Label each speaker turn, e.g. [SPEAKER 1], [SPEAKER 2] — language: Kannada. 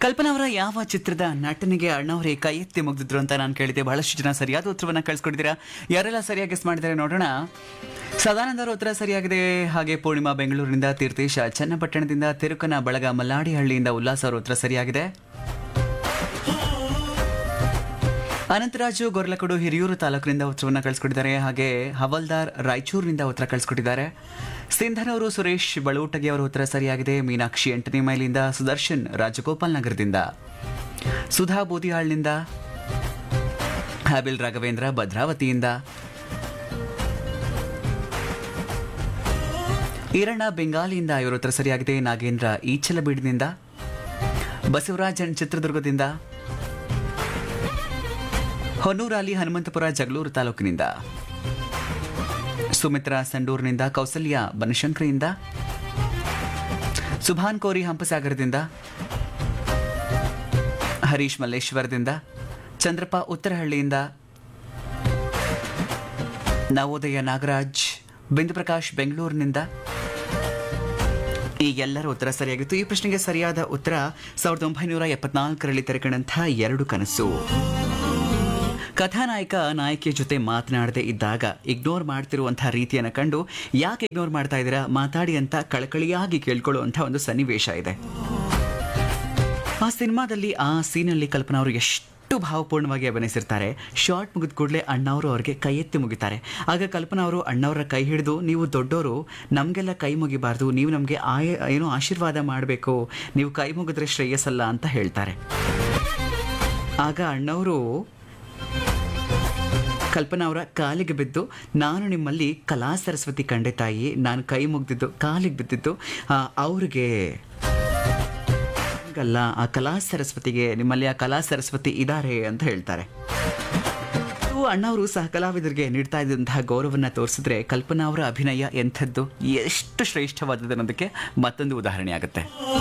[SPEAKER 1] ಕಲ್ಪನಾ ಅವರ ಯಾವ ಚಿತ್ರದ ನಟನೆಗೆ ಅಣ್ಣವರೇ ಕೈ ಎತ್ತಿ ಮುಗ್ದಿದ್ರು ಅಂತ ನಾನು ಕೇಳಿದೆ ಬಹಳಷ್ಟು ಜನ ಸರಿಯಾದ ಉತ್ತರವನ್ನ ಕಳಿಸ್ಕೊಟ್ಟಿದ್ದೀರಾ ಯಾರೆಲ್ಲ ಸರಿಯಾಗಿ ಗೆಸ್ ಮಾಡಿದ್ದಾರೆ ನೋಡೋಣ ಸದಾನಂದ ಅವರ ಉತ್ತರ ಸರಿಯಾಗಿದೆ ಹಾಗೆ ಪೂರ್ಣಿಮಾ ಬೆಂಗಳೂರಿನಿಂದ ತೀರ್ಥೇಶ ಚನ್ನಪಟ್ಟಣದಿಂದ ತಿರುಕನ ಬಳಗ ಮಲ್ಲಾಡಿಹಳ್ಳಿಯಿಂದ ಉಲ್ಲಾಸ್ ಅವರ ಉತ್ತರ ಸರಿಯಾಗಿದೆ ಅನಂತರಾಜು ಗೊರ್ಲಕೊಡು ಹಿರಿಯೂರು ತಾಲೂಕಿನಿಂದ ಉತ್ತರವನ್ನು ಕಳಿಸ್ಕೊಟ್ಟಿದ್ದಾರೆ ಹಾಗೆ ಹವಲ್ದಾರ್ ರಾಯಚೂರಿನಿಂದ ಉತ್ತರ ಕಳಿಸ್ಕೊಟ್ಟಿದ್ದಾರೆ ಸಿಂಧನವರು ಸುರೇಶ್ ಬಳೂಟಗಿ ಅವರ ಉತ್ತರ ಸರಿಯಾಗಿದೆ ಮೀನಾಕ್ಷಿ ಎಂಟನೇ ಮೈಲಿಂದ ಸುದರ್ಶನ್ ರಾಜಗೋಪಾಲ್ ನಗರದಿಂದ ಸುಧಾ ಬೂದಿಹಾಳ್ನಿಂದ ಹಾಬಿಲ್ ರಾಘವೇಂದ್ರ ಭದ್ರಾವತಿಯಿಂದ ಈರಣ್ಣ ಬೆಂಗಾಲಿಯಿಂದ ಇವರ ಉತ್ತರ ಸರಿಯಾಗಿದೆ ನಾಗೇಂದ್ರ ಈಚಲಬೀಡಿನಿಂದ ಬಸವರಾಜನ್ ಚಿತ್ರದುರ್ಗದಿಂದ ಹೊನ್ನೂರಲ್ಲಿ ಹನುಮಂತಪುರ ಜಗಳೂರು ತಾಲೂಕಿನಿಂದ ಸುಮಿತ್ರಾ ಸಂಡೂರಿನಿಂದ ಕೌಸಲ್ಯ ಬನಶಂಕರಿಯಿಂದ ಸುಭಾನ್ ಕೋರಿ ಹಂಪಸಾಗರದಿಂದ ಹರೀಶ್ ಮಲ್ಲೇಶ್ವರದಿಂದ ಚಂದ್ರಪ್ಪ ಉತ್ತರಹಳ್ಳಿಯಿಂದ ನವೋದಯ ನಾಗರಾಜ್ ಬಿಂದು ಪ್ರಕಾಶ್ ಬೆಂಗಳೂರಿನಿಂದ ಈ ಎಲ್ಲರ ಉತ್ತರ ಸರಿಯಾಗಿತ್ತು ಈ ಪ್ರಶ್ನೆಗೆ ಸರಿಯಾದ ಉತ್ತರ ಸಾವಿರದ ಒಂಬೈನೂರ ಎಪ್ಪತ್ನಾಲ್ಕರಲ್ಲಿ ತೆರೆಕೊಂಡಂತಹ ಎರಡು ಕನಸು ಕಥಾನಾಯಕ ನಾಯಕಿಯ ಜೊತೆ ಮಾತನಾಡದೆ ಇದ್ದಾಗ ಇಗ್ನೋರ್ ಮಾಡ್ತಿರುವಂತಹ ರೀತಿಯನ್ನು ಕಂಡು ಯಾಕೆ ಇಗ್ನೋರ್ ಮಾಡ್ತಾ ಇದ್ದೀರಾ ಮಾತಾಡಿ ಅಂತ ಕಳಕಳಿಯಾಗಿ ಕೇಳ್ಕೊಳ್ಳುವಂಥ ಒಂದು ಸನ್ನಿವೇಶ ಇದೆ ಆ ಸಿನಿಮಾದಲ್ಲಿ ಆ ಸೀನಲ್ಲಿ ಕಲ್ಪನಾ ಅವರು ಎಷ್ಟು ಭಾವಪೂರ್ಣವಾಗಿ ಅಭಿನಯಿಸಿರ್ತಾರೆ ಶಾರ್ಟ್ ಮುಗಿದ ಕೂಡಲೇ ಅಣ್ಣವರು ಅವ್ರಿಗೆ ಕೈ ಎತ್ತಿ ಮುಗಿತಾರೆ ಆಗ ಕಲ್ಪನಾ ಅವರು ಅಣ್ಣವರ ಕೈ ಹಿಡಿದು ನೀವು ದೊಡ್ಡವರು ನಮಗೆಲ್ಲ ಕೈ ಮುಗಿಬಾರ್ದು ನೀವು ನಮಗೆ ಆಯ ಏನೋ ಆಶೀರ್ವಾದ ಮಾಡಬೇಕು ನೀವು ಕೈ ಮುಗಿದ್ರೆ ಶ್ರೇಯಸ್ಸಲ್ಲ ಅಂತ ಹೇಳ್ತಾರೆ ಆಗ ಅಣ್ಣವರು ಕಲ್ಪನಾ ಅವರ ಕಾಲಿಗೆ ಬಿದ್ದು ನಾನು ನಿಮ್ಮಲ್ಲಿ ಕಲಾ ಸರಸ್ವತಿ ಕಂಡೆ ತಾಯಿ ನಾನು ಕೈ ಮುಗ್ದಿದ್ದು ಕಾಲಿಗೆ ಬಿದ್ದಿದ್ದು ಆ, ಅವ್ರಿಗೆ ಅಲ್ಲ ಆ ಕಲಾ ಸರಸ್ವತಿಗೆ ನಿಮ್ಮಲ್ಲಿ ಆ ಕಲಾ ಸರಸ್ವತಿ ಇದ್ದಾರೆ ಅಂತ ಹೇಳ್ತಾರೆ ಇವು ಅಣ್ಣವರು ಸಹ ಕಲಾವಿದರಿಗೆ ನೀಡ್ತಾ ಇದ್ದಂತಹ ಗೌರವನ್ನ ತೋರಿಸಿದ್ರೆ ಕಲ್ಪನಾ ಅವರ ಅಭಿನಯ ಎಂಥದ್ದು ಎಷ್ಟು ಶ್ರೇಷ್ಠವಾದದ್ದು ಅನ್ನೋದಕ್ಕೆ ಮತ್ತೊಂದು ಉದಾಹರಣೆ ಆಗುತ್ತೆ